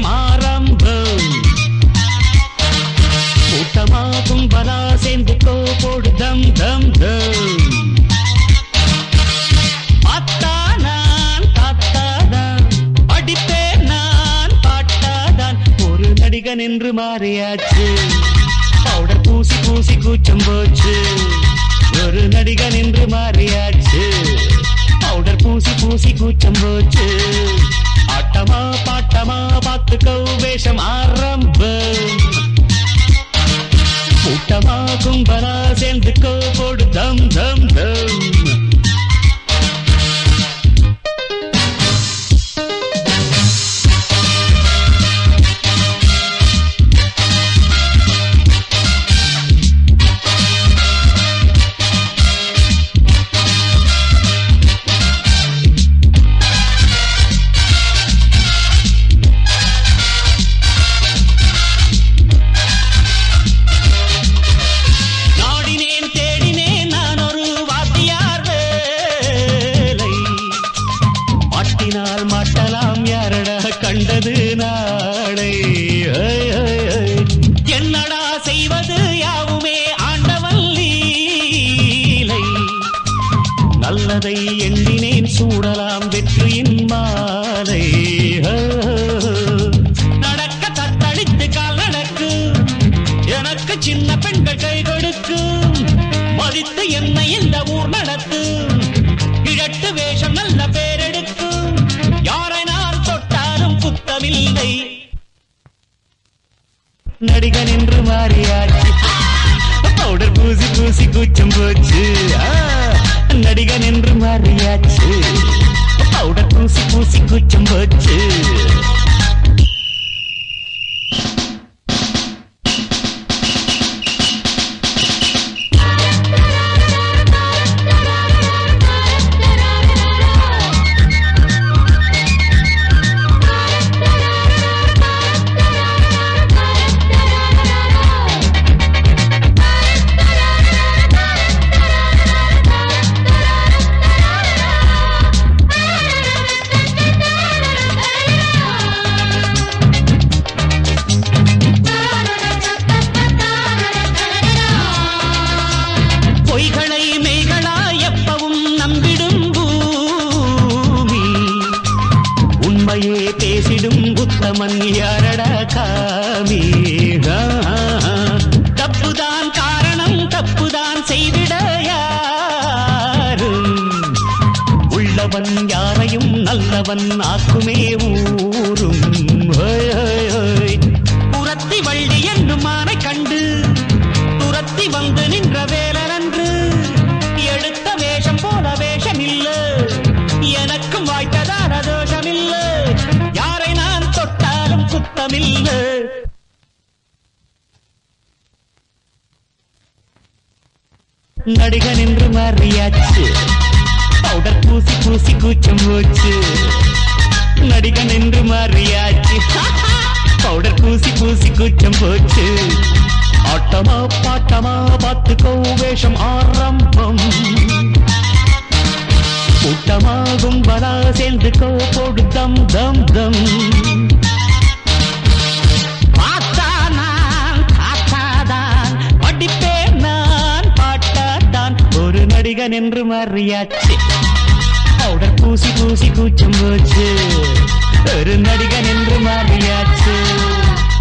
வேஷம் ஆரம்பம் கூட்டமா கும்பலா சேர்ந்து கோ போடு தம் தம் தம் அத்தானான் தாத்தாதான் படிப்பேன் நான் பாட்டாதான் ஒரு நடிகன் என்று மாறியாச்சு பவுடர் பூசி பூசி கூச்சம் போச்சு ஒரு நடிகன் என்று மாறியாச்சு பவுடர் பூசி பூசி கூச்சம் போச்சு ஆட்டமா பாட்டமா பார்த்துக்கோ வேஷம் ஆரம்பம் கூட்டமா கும்பலா சேர்ந்துக்கோ போடு தம் தம் தம் நாடினேன் தேடினேன் நான் ஒரு வாத்தியார் வேலை மாட்டினால் மாட்டலாம் யாரடா கண்டது நாளை ஐ, ஐ, ஐ. என்னடா செய்வது யாவுமே ஆண்டவன் லீலை நல்லதை எண்ணினேன் சூடலாம் வெற்றியின் மாலை ஐ, நடக்க தத்தளித்து கால் நடக்கு எனக்கு சின்ன பெண்கள் கை கொடுக்கும் மதித்து என்னை இந்த ஊர் நடத்து கிழட்டு வேஷம் நல்ல பேரெடுக்கும் யாரை நான் தொட்டாலும் குத்தமில்லை நடிகன் என்று மாறியாச்சு பவுடர் பூசி பூசி கூச்சம் போச்சு ஆ, நடிகன் என்று மாறியாச்சு பவுடர் பூசி பூசி கூச்சம் போச்சு பொய்களை மெய்களா எப்பவும் நம்பிடும் பூமி உண்மையே பேசிடும் புத்தமன் யாரடா காமி ஆ, தப்புதான் காரணம் தப்புதான் செய்திட யாரும் உள்ளவன் யாரையும் நல்லவன் ஆக்குமே ஊரும் ஹோய், ஹோய், ஹோய். புறத்தி வள்ளி என்னும் மானை கண்டு துரத்தி வந்து நின்ற வேலனன்று எடுத்த வேஷம் போல வேஷம் இல்ல எனக்கும் வாய்த்ததான தோஷம் இல்ல யாரை நான் தொட்டாலும் குத்தமில்ல நடிகன் என்று மாறியாச்சு பவுடர் பூசி பூசி கூச்சம் போச்சு நடிகன் என்று மாறியாச்சு பவுடர் பூசி பூசி கூச்சம் போச்சு ஆட்டமா பாட்டமா பார்த்துக்கோ வேஷம் ஆரம்பம் கூட்டமா கும்பலா சேர்ந்துக்கோ போடு தம் தம் தம் பார்த்தானான் காத்தாதான் படிப்பேன் நான் பாட்டாதான் ஒரு நடிகன் என்று மாறியாச்சு பவுடர் பூசி பூசி கூச்சம் போச்சு ஒரு நடிகன் என்று மாறியாச்சு